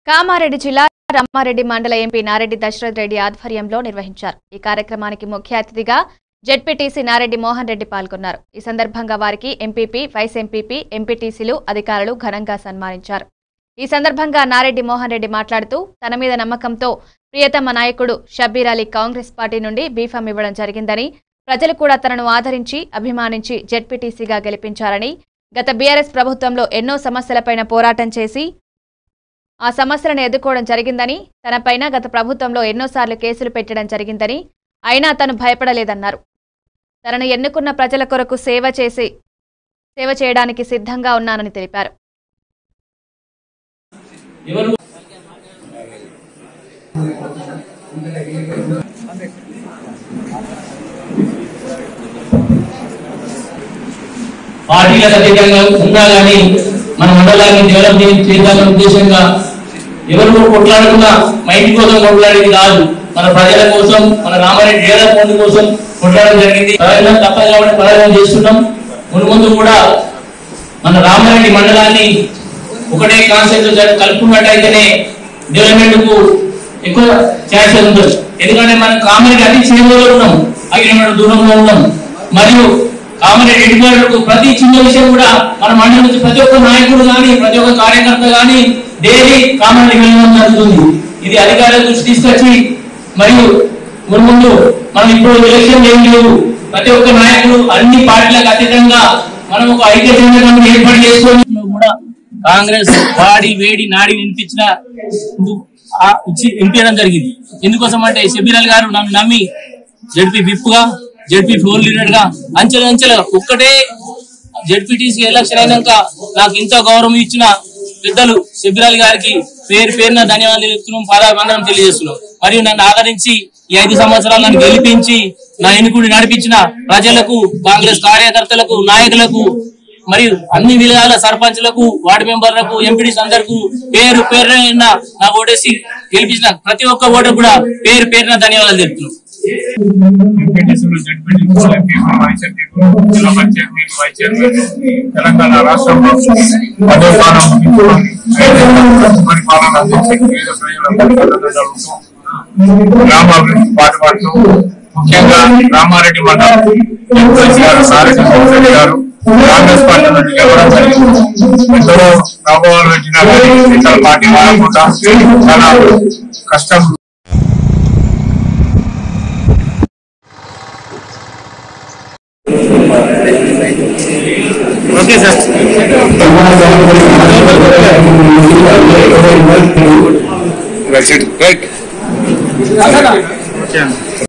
కామారెడ్డి జిల్లా రమ్మారెడ్డి మండల ఎంపీ నారెడ్డి దశరథ్ రెడ్డి ఆధ్వర్యంలో నిర్వహించారు ఈ కార్యక్రమానికి ముఖ్య అతిథిగా జెడ్పీటీసీ నారెడ్డి మోహన్ రెడ్డి పాల్గొన్నారు ఈ సందర్భంగా వారికి ఎంపీపీ వైస్ ఎంపీపీ ఎంపీటీసీలు అధికారులు ఘనంగా సన్మానించారు ఈ సందర్భంగా నారెడ్డి మోహన్ రెడ్డి మాట్లాడుతూ తన మీద నమ్మకంతో ప్రియతమ నాయకుడు షబ్బీర్ అలీ కాంగ్రెస్ పార్టీ నుండి బీఫామ్ ఇవ్వడం జరిగిందని ప్రజలు కూడా తనను ఆదరించి అభిమానించి జెడ్పీటీసీగా గెలిపించారని గత బీఆర్ఎస్ ప్రభుత్వంలో ఎన్నో సమస్యలపైన పోరాటం చేసి ఆ సమస్యలను ఎదుర్కోవడం జరిగిందని తనపైన గత ప్రభుత్వంలో ఎన్నోసార్లు కేసులు పెట్టడం జరిగిందని అయినా తను భయపడలేదన్నారు తనను ఎన్నుకున్న ప్రజల కొరకు సేవ చేసి సేవ చేయడానికి సిద్ధంగా ఉన్నానని తెలిపారు ఎవరు పార్టీలకు అతీతంగా ఉన్నా కానీ మన మండలాన్ని డెవలప్ చేద్దామనే ఉద్దేశంగా ఎవరు కొట్లాడుకున్నా మా ఇంటి కోసం కొట్లాడేది కాదు మన ప్రజల కోసం మన రామారెడ్డి డెవలప్మెంట్ కోసం కొట్లాడడం జరిగింది ప్రయోజనం తప్పదు కాబట్టి ప్రయోజనం చేస్తున్నాం ముందు ముందు కూడా మన రామారెడ్డి మండలాన్ని ఒకటే కాన్సెప్ట్ కలుపుకున్నట్టయితేనే డెవలప్మెంట్ కు ఎక్కువ ఛాన్సెస్ ఉంటుంది ఎందుకంటే మనం కామారెడ్డి అతి చేరువలో ఉన్నాం ఐదు దూరంలో ఉన్నాం మరియు కామారెడ్డి ఎడిపోయేటప్పుడు ప్రతి చిన్న విషయం కూడా మన మండలి నుంచి ప్రతి ఒక్క నాయకుడు కానీ ప్రతి ఒక్క కార్యకర్త కానీ డైలీ కామారెడ్డి వెళ్ళడం జరుగుతుంది ఇది అధికారుల దృష్టి తీసుకొచ్చి మరియు ముందు ముందు మనం ఇప్పుడు ఎలక్షన్ ఏం లేవు ప్రతి ఒక్క నాయకుడు అన్ని పార్టీలకు అతీతంగా మనం ఒక ఐక్య సంఘటన ఏర్పాటు చేసుకొని కూడా కాంగ్రెస్ వాడి వేడి నాడి వినిపించిన ఆ ఇచ్చి ఎంపీయడం జరిగింది ఎందుకోసం అంటే షబీర్ గారు నన్ను నమ్మి జడ్పీ విప్ గా జడ్పీ ఫ్లోర్ లీడర్ గా అంచెలు అంచెలు ఒక్కటే జడ్పీటీసీ ఎలక్షన్ అయినాక నాకు ఇంత గౌరవం ఇచ్చిన పెద్దలు షబీర్ గారికి పేరు పేరున ధన్యవాదాలు చెప్తున్నాం పాదాబంధనం తెలియజేస్తున్నాం మరియు నన్ను ఆదరించి ఈ ఐదు సంవత్సరాలు నన్ను గెలిపించి నా ఎన్నికలు నడిపించిన ప్రజలకు కాంగ్రెస్ కార్యకర్తలకు నాయకులకు మరియు అన్ని విధాల సర్పంచ్లకు వార్డు మెంబర్లకు ఎంపీడీస్ అందరకు పేరు పేరున నా ఓటేసి గెలిపించిన ప్రతి ఒక్క ఓటు కూడా పేరు పేరున ధన్యవాదాలు తెలుపుతున్నాం ఎంపీటీసీలు జడ్పీటీసీలు ఎంపీలు వైస్ ఎంపీలు జిల్లా పంచాయతీలు వైస్ చైర్మన్ తెలంగాణ రాష్ట్రంలో పదో స్థానం పరిపాలన అందించి పేద ప్రజలందరికీ అండదండలతో గ్రామాభివృద్ధి పాటుపడుతూ ముఖ్యంగా రామారెడ్డి మండలం ఎంపీసీ గారు సారెడ్డి సోమరెడ్డి గారు కాంగ్రెస్ పార్టీ నుండి గెలవడం జరిగింది ఎందరో ప్రభావాలు వచ్చినా కానీ ఇతర పార్టీ మారకుండా చాలా కష్టం ఓకే సార్ రైట్